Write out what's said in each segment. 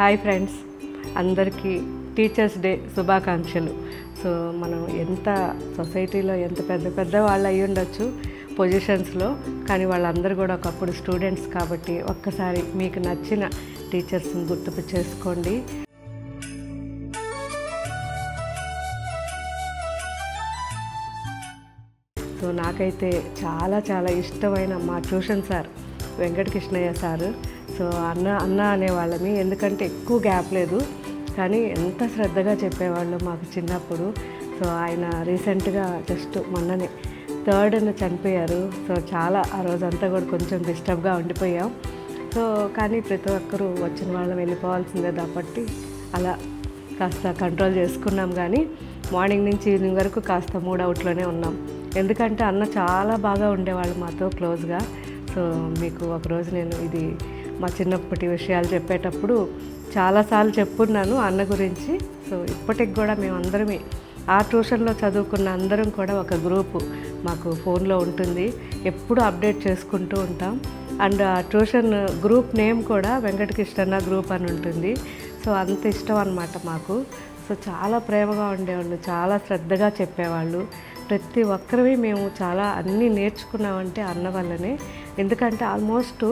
hi friends అందరికీ teachers day శుభాకాంక్షలు so మనం ఎంత సొసైటీలో ఎంత పెద్ద పెద్ద వాళ్ళు అయి ఉండొచ్చు పొజిషన్స్లో కానీ వాళ్ళందరూ కూడా ఒకప్పుడు స్టూడెంట్స్ కాబట్టి ఒక్కసారి మీకు నచ్చిన టీచర్స్ని గుర్తుపు చేసుకోండి సో నాకైతే చాలా చాలా ఇష్టమైన మా tuition sir Venkatakrishnaiah sir so అన్న అన్న అనేవాళ్ళమి ఎందుకంటే ఎక్కువ గ్యాప్ లేదు కానీ ఎంత శ్రద్ధగా చెప్పేవాళ్ళు మాకు చిన్నప్పుడు సో ఆయన రీసెంట్గా జస్ట్ మొన్ననే థర్డ్ చనిపోయారు సో చాలా ఆ రోజంతా కూడా కొంచెం డిస్టర్బ్గా ఉండిపోయాం సో కానీ ప్రతి ఒక్కరూ వచ్చిన వాళ్ళం వెళ్ళిపోవాల్సిందే కాబట్టి అలా కాస్త కంట్రోల్ చేసుకున్నాం కానీ మార్నింగ్ నుంచి ఈవినింగ్ వరకు కాస్త మూడ్ అవుట్లోనే ఉన్నాం ఎందుకంటే అన్న చాలా బాగా ఉండేవాళ్ళు మాతో క్లోజ్గా సో మీకు ఒకరోజు నేను ఇది మా చిన్నప్పటి విషయాలు చెప్పేటప్పుడు చాలాసార్లు చెప్పున్నాను అన్న గురించి సో ఇప్పటికి కూడా మేమందరమే ఆ ట్యూషన్లో చదువుకున్న అందరం కూడా ఒక గ్రూపు మాకు ఫోన్లో ఉంటుంది ఎప్పుడు అప్డేట్ చేసుకుంటూ ఉంటాం అండ్ ఆ ట్యూషన్ గ్రూప్ నేమ్ కూడా వెంకటకృష్ణన్న గ్రూప్ అని ఉంటుంది సో అంత ఇష్టం అనమాట మాకు సో చాలా ప్రేమగా ఉండేవాళ్ళు చాలా శ్రద్ధగా చెప్పేవాళ్ళు ప్రతి ఒక్కరివి మేము చాలా అన్నీ నేర్చుకున్నామంటే అన్న వల్లనే ఎందుకంటే ఆల్మోస్ట్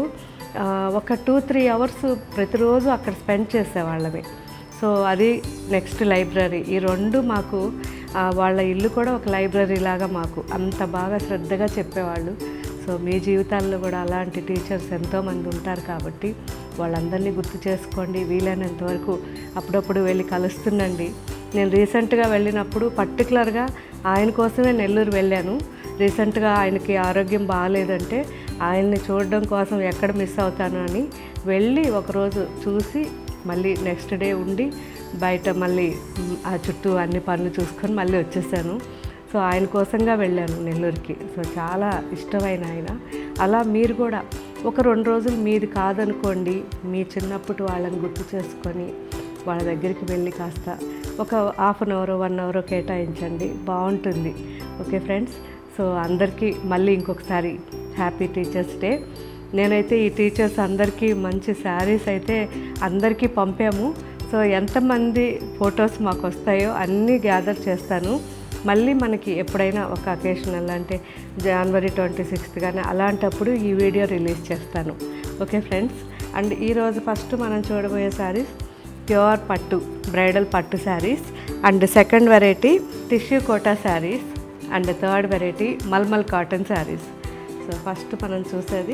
ఒక టూ త్రీ అవర్స్ ప్రతిరోజు అక్కడ స్పెండ్ చేసేవాళ్ళమే సో అది నెక్స్ట్ లైబ్రరీ ఈ రెండు మాకు ఆ, వాళ్ళ ఇల్లు కూడా ఒక లైబ్రరీ లాగా మాకు అంత బాగా శ్రద్ధగా చెప్పేవాళ్ళు సో మీ జీవితాల్లో కూడా అలాంటి టీచర్స్ ఎంతోమంది ఉంటారు కాబట్టి వాళ్ళందరినీ గుర్తు చేసుకోండి వీలైనంత వరకు అప్పుడప్పుడు వెళ్ళి కలుస్తుండండి నేను రీసెంట్గా వెళ్ళినప్పుడు పర్టికులర్గా ఆయన కోసమే నెల్లూరు వెళ్ళాను రీసెంట్గా ఆయనకి ఆరోగ్యం బాగాలేదంటే ఆయన్ని చూడడం కోసం ఎక్కడ మిస్ అవుతాను అని వెళ్ళి ఒకరోజు చూసి మళ్ళీ నెక్స్ట్ డే ఉండి బయట మళ్ళీ మ్, ఆ చుట్టూ అన్ని పనులు చూసుకొని మళ్ళీ వచ్చేసాను సో ఆయన కోసంగా వెళ్ళాను నెల్లూరుకి సో చాలా ఇష్టమైన ఆయన అలా మీరు కూడా ఒక రెండు రోజులు మీది కాదనుకోండి మీ చిన్నప్పటి వాళ్ళని గుర్తు చేసుకొని వాళ్ళ దగ్గరికి వెళ్ళి కాస్త ఒక half an hour one hour కేటాయించండి బాగుంటుంది ఓకే ఫ్రెండ్స్ సో అందరికీ మళ్ళీ ఇంకొకసారి హ్యాపీ టీచర్స్ డే నేనైతే ఈ టీచర్స్ అందరికీ మంచి శారీస్ అయితే అందరికీ పంపాము సో ఎంతమంది ఫొటోస్ మాకు వస్తాయో అన్నీ గ్యాదర్ చేస్తాను మళ్ళీ మనకి ఎప్పుడైనా ఒక అకేషనల్ అంటే జనవరి ట్వంటీ సిక్స్త్ కానీ అలాంటప్పుడు ఈ వీడియో రిలీజ్ చేస్తాను ఓకే ఫ్రెండ్స్ అండ్ ఈరోజు ఫస్ట్ మనం చూడబోయే శారీస్ ప్యూర్ పట్టు బ్రైడల్ పట్టు saris and second variety tissue Kota saris and third variety mulmul cotton saris so first మనం చూసేది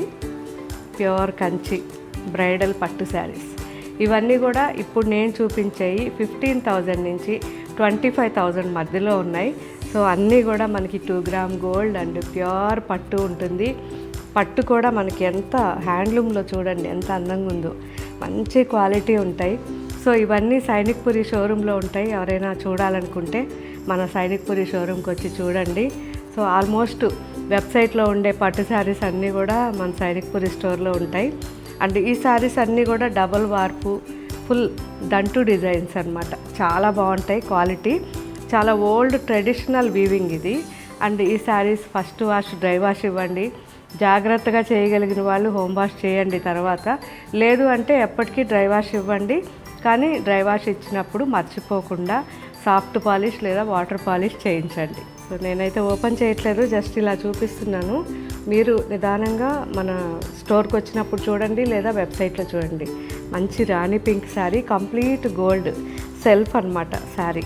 ప్యూర్ కంచి బ్రైడల్ పట్టు శారీస్ ఇవన్నీ కూడా ఇప్పుడు నేను చూపించేవి ఫిఫ్టీన్ థౌజండ్ నుంచి ట్వంటీ ఫైవ్ థౌజండ్ మధ్యలో ఉన్నాయి సో అన్నీ కూడా మనకి two gram gold and pure పట్టు ఉంటుంది పట్టు కూడా మనకి ఎంత హ్యాండ్లూమ్లో చూడండి ఎంత అందంగా ఉందో మంచి క్వాలిటీ ఉంటాయి సో ఇవన్నీ సైనిక్పురి షోరూంలో ఉంటాయి ఎవరైనా చూడాలనుకుంటే మన సైనిక్పురి షోరూమ్కి వచ్చి చూడండి సో ఆల్మోస్ట్ వెబ్సైట్లో ఉండే పట్టు శారీస్ అన్నీ కూడా మన సైనిక్పురి స్టోర్లో ఉంటాయి అండ్ ఈ శారీస్ అన్నీ కూడా డబల్ వార్పు ఫుల్ దంటు డిజైన్స్ అన్నమాట చాలా బాగుంటాయి క్వాలిటీ చాలా ఓల్డ్ ట్రెడిషనల్ వీవింగ్ ఇది అండ్ ఈ saris first wash dry wash ఇవ్వండి జాగ్రత్తగా చేయగలిగిన వాళ్ళు హోమ్ వాష్ చేయండి తర్వాత లేదు అంటే ఎప్పటికీ డ్రై వాష్ ఇవ్వండి కానీ డ్రై వాష్ ఇచ్చినప్పుడు మర్చిపోకుండా సాఫ్ట్ పాలిష్ లేదా వాటర్ పాలిష్ చేయించండి సో నేనైతే ఓపెన్ చేయట్లేదు జస్ట్ ఇలా చూపిస్తున్నాను మీరు నిదానంగా మన స్టోర్కి వచ్చినప్పుడు చూడండి లేదా వెబ్సైట్లో చూడండి మంచి రాణి pink sari complete gold self అన్నమాట శారీ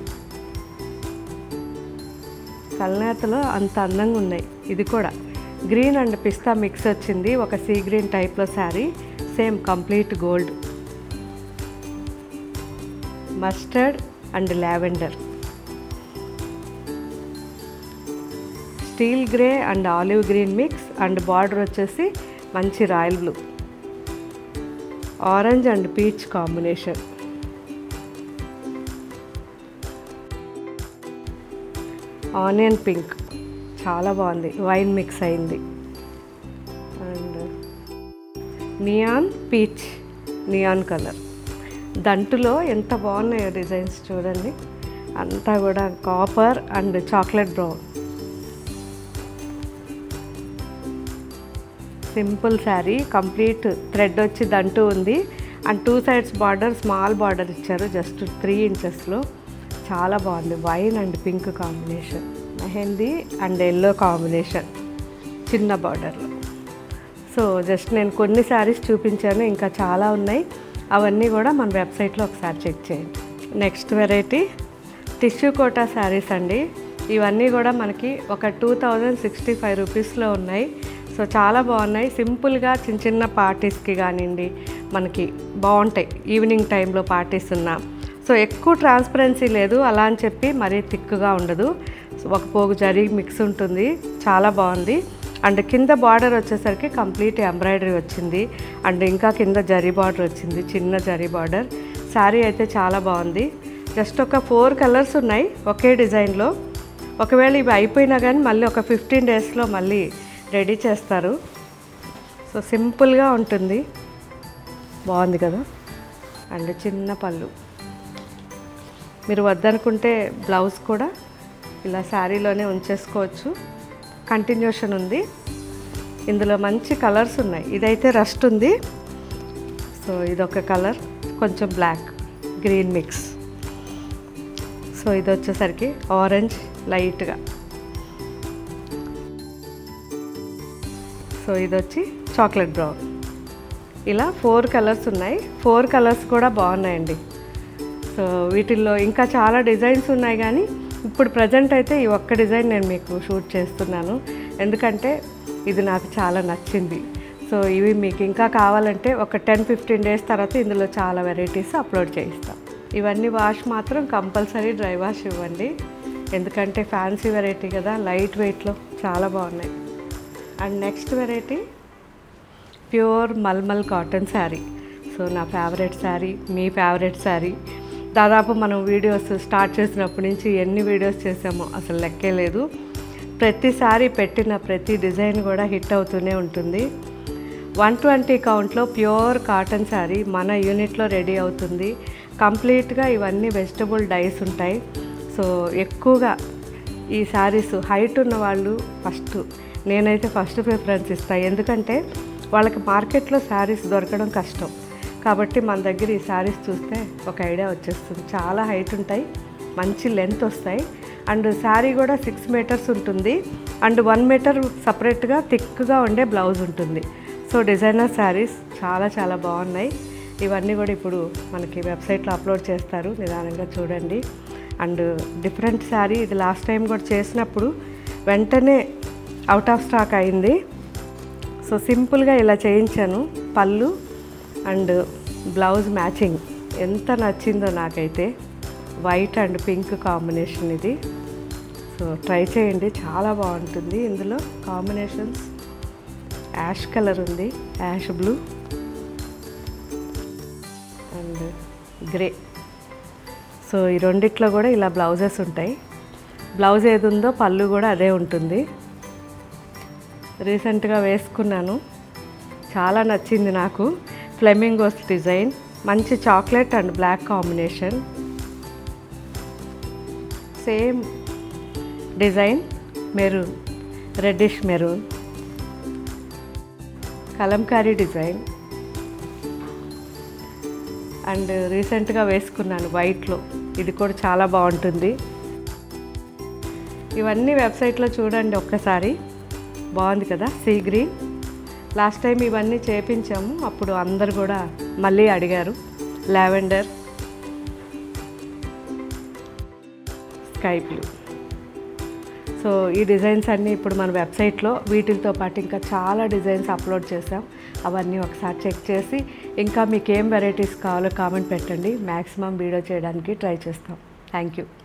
కల్నేతలో అంత అందంగా ఉన్నాయి ఇది కూడా గ్రీన్ అండ్ పిస్తా మిక్స్ వచ్చింది ఒక సీ గ్రీన్ టైప్లో sari same complete gold mustard and lavender steel grey and olive green mix and border వచ్చేసి మంచి royal blue orange and peach combination onion pink చాలా బాగుంది వైన్ మిక్స్ అయింది and neon peach neon colour దంటులో ఎంత బాగున్నాయో designs చూడండి అంతా కూడా copper and chocolate brown simple sari complete thread వచ్చి దంటు ఉంది and two sides border small border ఇచ్చారు జస్ట్ త్రీ ఇంచెస్లో చాలా బాగుంది wine and pink combination mehndi and yellow combination చిన్న బార్డర్లో సో జస్ట్ నేను కొన్ని శారీస్ చూపించాను ఇంకా చాలా ఉన్నాయి అవన్నీ కూడా మన వెబ్సైట్లో ఒకసారి చెక్ చేయండి next variety tissue Kota saris అండి ఇవన్నీ కూడా మనకి ఒక టూ థౌజండ్ సిక్స్టీ ఫైవ్ రూపీస్లో ఉన్నాయి సో చాలా బాగున్నాయి సింపుల్గా చిన్న చిన్న పార్టీస్కి కానివ్వండి మనకి బాగుంటాయి ఈవినింగ్ టైంలో పార్టీస్ ఉన్నా సో ఎక్కువ ట్రాన్స్పరెన్సీ లేదు అలా అని చెప్పి మరీ థిక్గా ఉండదు సో ఒక పోగు జరీ మిక్స్ ఉంటుంది చాలా బాగుంది అండ్ కింద బార్డర్ వచ్చేసరికి కంప్లీట్ ఎంబ్రాయిడరీ వచ్చింది అండ్ ఇంకా కింద జరీ బార్డర్ వచ్చింది చిన్న జరీ బార్డర్ శారీ అయితే చాలా బాగుంది జస్ట్ ఒక ఫోర్ కలర్స్ ఉన్నాయి ఒకే డిజైన్లో ఒకవేళ ఇవి అయిపోయినా కానీ మళ్ళీ ఒక ఫిఫ్టీన్ డేస్లో మళ్ళీ రెడీ చేస్తారు సో సింపుల్గా ఉంటుంది బాగుంది కదా అండ్ చిన్న పళ్ళు మీరు వద్దనుకుంటే బ్లౌజ్ కూడా ఇలా శారీలోనే ఉంచేసుకోవచ్చు కంటిన్యూషన్ ఉంది ఇందులో మంచి కలర్స్ ఉన్నాయి ఇదైతే రస్ట్ ఉంది సో ఇదొక కలర్ కొంచెం బ్లాక్ గ్రీన్ మిక్స్ సో ఇది వచ్చేసరికి ఆరెంజ్ లైట్గా సో ఇది వచ్చి చాక్లెట్ బ్రౌన్ ఇలా ఫోర్ కలర్స్ ఉన్నాయి ఫోర్ కలర్స్ కూడా బాగున్నాయండి సో వీటిల్లో ఇంకా చాలా డిజైన్స్ ఉన్నాయి కానీ ఇప్పుడు ప్రజెంట్ అయితే ఈ ఒక్క డిజైన్ నేను మీకు షూట్ చేస్తున్నాను ఎందుకంటే ఇది నాకు చాలా నచ్చింది సో ఇవి మీకు ఇంకా కావాలంటే ఒక టెన్ ఫిఫ్టీన్ డేస్ తర్వాత ఇందులో చాలా వెరైటీస్ అప్లోడ్ చేయిస్తాం ఇవన్నీ వాష్ మాత్రం కంపల్సరీ డ్రై వాష్ ఇవ్వండి ఎందుకంటే ఫ్యాన్సీ వెరైటీ కదా లైట్ వెయిట్లో చాలా బాగున్నాయి and next variety pure mulmul cotton sari so నా ఫేవరెట్ శారీ మీ ఫేవరెట్ శారీ దాదాపు మనం వీడియోస్ స్టార్ట్ చేసినప్పటి నుంచి ఎన్ని వీడియోస్ చేసామో అసలు లెక్కే లేదు ప్రతిసారి పెట్టిన ప్రతి డిజైన్ కూడా హిట్ అవుతూనే ఉంటుంది వన్ ట్వంటీ కౌంట్లో ప్యూర్ కాటన్ శారీ మన యూనిట్లో రెడీ అవుతుంది కంప్లీట్గా ఇవన్నీ వెజిటబుల్ డైస్ ఉంటాయి సో ఎక్కువగా ఈ శారీస్ హైట్ ఉన్న వాళ్ళు ఫస్ట్ నేనైతే ఫస్ట్ ప్రిఫరెన్స్ ఇస్తాను ఎందుకంటే వాళ్ళకి మార్కెట్లో శారీస్ దొరకడం కష్టం కాబట్టి మన దగ్గర ఈ శారీస్ చూస్తే ఒక ఐడియా వచ్చేస్తుంది చాలా హైట్ ఉంటాయి మంచి లెంత్ వస్తాయి అండ్ శారీ కూడా సిక్స్ మీటర్స్ ఉంటుంది అండ్ వన్ మీటర్ సపరేట్గా థిక్గా ఉండే బ్లౌజ్ ఉంటుంది సో డిజైనర్ శారీస్ చాలా చాలా బాగున్నాయి ఇవన్నీ కూడా ఇప్పుడు మనకి వెబ్సైట్లో అప్లోడ్ చేస్తారు నిదానంగా చూడండి అండ్ డిఫరెంట్ శారీ ఇది లాస్ట్ టైం కూడా చేసినప్పుడు వెంటనే అవుట్ ఆఫ్ స్టాక్ అయింది సో సింపుల్గా ఇలా చేయించాను పళ్ళు అండ్ బ్లౌజ్ మ్యాచింగ్ ఎంత నచ్చిందో నాకైతే వైట్ అండ్ పింక్ కాంబినేషన్ ఇది సో ట్రై చేయండి చాలా బాగుంటుంది ఇందులో కాంబినేషన్స్ యాష్ కలర్ ఉంది ash blue and grey so ఈ రెండిట్లో కూడా ఇలా బ్లౌజెస్ ఉంటాయి బ్లౌజ్ ఏది ఉందో పళ్ళు కూడా అదే ఉంటుంది రీసెంట్గా వేసుకున్నాను చాలా నచ్చింది నాకు ఫ్లెమింగోస్ డిజైన్ మంచి chocolate and black combination same design maroon reddish maroon Kalamkari design and రీసెంట్గా వేసుకున్నాను వైట్లో ఇది కూడా చాలా బాగుంటుంది ఇవన్నీ వెబ్సైట్లో చూడండి ఒక్కసారి బాగుంది కదా సీ గ్రీన్ లాస్ట్ టైం ఇవన్నీ చేపించాము అప్పుడు అందరు కూడా మళ్ళీ అడిగారు లావెండర్ స్కై బ్లూ సో ఈ డిజైన్స్ అన్నీ ఇప్పుడు మన వెబ్సైట్లో వీటితో పాటు ఇంకా చాలా డిజైన్స్ అప్లోడ్ చేసాం అవన్నీ ఒకసారి చెక్ చేసి ఇంకా మీకు ఏం వెరైటీస్ కావాలో కామెంట్ పెట్టండి మ్యాక్సిమం వీడియో చేయడానికి ట్రై చేస్తాం థ్యాంక్ యూ